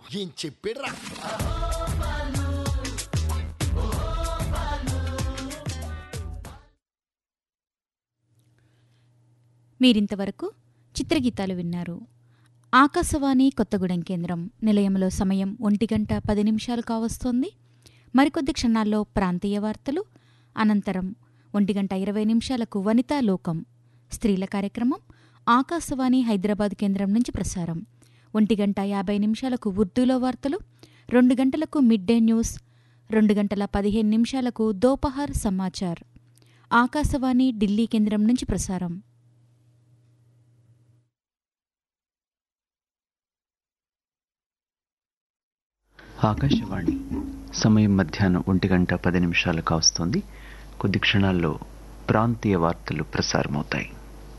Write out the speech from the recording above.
ఏం చెప్పాడురా మీరింతవరకు చిత్రగీతాలు విన్నారు ఆకాశవాణి కొత్తగూడెం కేంద్రం నిలయంలో సమయం ఒంటి గంట పది నిమిషాలు కావస్తోంది మరికొద్ది క్షణాల్లో ప్రాంతీయ వార్తలు అనంతరం ఒంటి గంట ఇరవై నిమిషాలకు వనితా లోకం స్త్రీల కార్యక్రమం ఆకాశవాణి హైదరాబాద్ కేంద్రం నుంచి ప్రసారం ఒంటి గంట యాభై నిమిషాలకు ఉర్దూలో వార్తలు రెండు గంటలకు మిడ్ డే న్యూస్ రెండు గంటల పదిహేను నిమిషాలకు దోపహార్ సమాచార్ ఆకాశవాణి ఢిల్లీ కేంద్రం నుంచి ప్రసారం ఆకాశవాణి సమయం మధ్యాహ్నం ఒంటి గంట పది నిమిషాలు కావస్తోంది కొద్ది క్షణాల్లో ప్రాంతీయ వార్తలు ప్రసారమవుతాయి